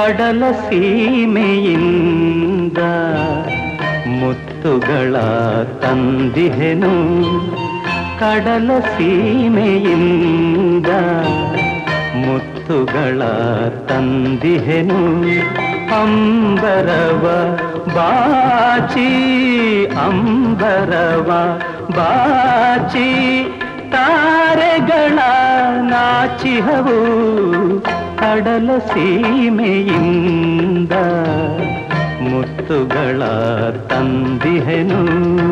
ಕಡಲ ಸೀಮೆಯಿಂದ ಮುತ್ತುಗಳ ತಂದಿಹೆನು ಕಡಲ ಸೀಮೆಯಿಂದ ಮುತ್ತುಗಳ ತಂದಿಹೆನು ಅಂಬರವ ಬಾಚಿ ಅಂಬರವ ಬಾಚಿ ತಾರೆಗಳ ನಾಚಿಹವು ಕಡಲ ಸೀಮೆಯಿಂದ ಮುತ್ತುಗಳ ತಂದಿಹೆನು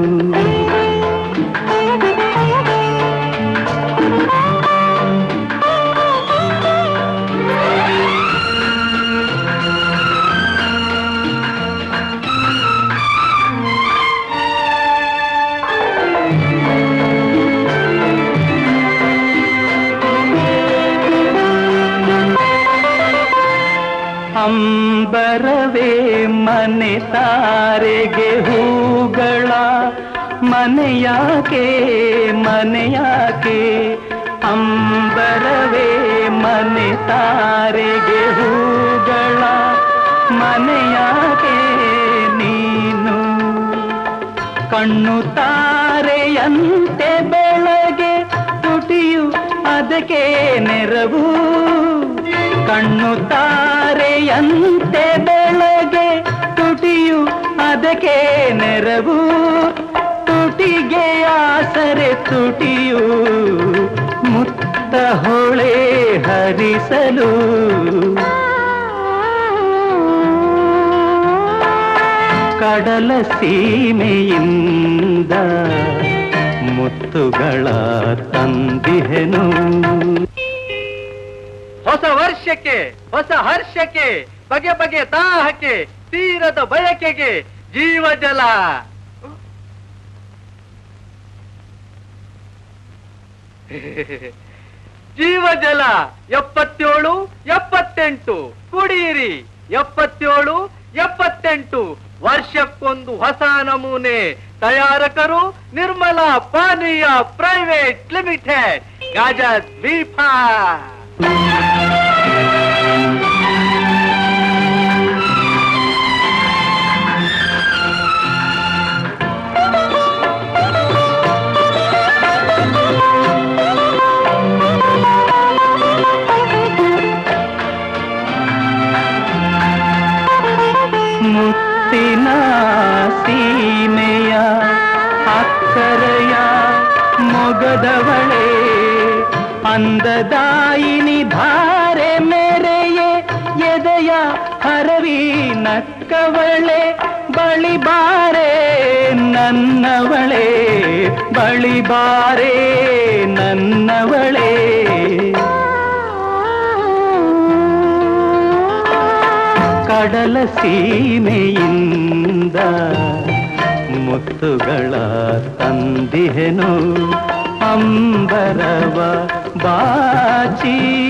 ಅಂಬರವೇ ಮನೆ ತಾರೆಗೆ ಹೂಗಳ ಮನೆಯಾಕೆ ಮನೆಯಾಕೆ ಅಂಬರವೇ ಮನೆ ತಾರೆಗೆ ಹೂಗಳ ಮನೆಯಾಕೆ ನೀನು ಕಣ್ಣು ತಾರೆಯಂತೆ ಬೆಳಗ್ಗೆ ತುಟಿಯು ಅದಕ್ಕೆ ನೆರವು ಕಣ್ಣು ತಾರೆಯಂತೆ ಬೆಳಗ್ಗೆ ತುಟಿಯು ಅದಕ್ಕೆ ನೆರವು ತುಟಿಗೆ ಆಸರೆ ತುಟಿಯು ಮುತ್ತ ಹೊಳೆ ಹರಿಸಲು ಕಡಲ ಸೀಮೆಯಿಂದ ಮುತ್ತುಗಳ ತಂದಿಹೆನು ಹೊಸ ವರ್ಷಕ್ಕೆ ಹೊಸ ಹರ್ಷಕ್ಕೆ ಬಗೆ ಬಗೆ ದಾಹಕ್ಕೆ ತೀರದ ಬಯಕೆಗೆ ಜೀವಜಲ ಜೀವಜಲ ಎಪ್ಪತ್ತೇಳು ಎಪ್ಪತ್ತೆಂಟು ಕುಡಿಯಿರಿ ಎಪ್ಪತ್ತೇಳು ಎಪ್ಪತ್ತೆಂಟು ವರ್ಷಕ್ಕೊಂದು ಹೊಸ ನಮೂನೆ ತಯಾರಕರು ನಿರ್ಮಲಾ ಪಾನೀಯ ಪ್ರೈವೇಟ್ ಲಿಮಿಟೆಡ್ ಗಾಜಾ ದ್ವೀಪ ಮುತ್ತಿನ ಸೀಮೆಯ ಅಕ್ಕರೆಯ ಮೊಗದವಳೆ ಅಂದದಾಯಿನಿ ಧಾರೆ ಮೇರೆಯೇ ಎದೆಯ ಹರವಿ ನಕ್ಕವಳೆ ಬಳಿಬಾರೆ ನನ್ನವಳೆ ಬಳಿಬಾರೆ ನನ್ನವಳೆ ಕಡಲ ಸೀಮೆಯಿಂದ ಮುತ್ತುಗಳ ತಂದಿಹೆನು ಅಂಬರವ ಬಾಚಿ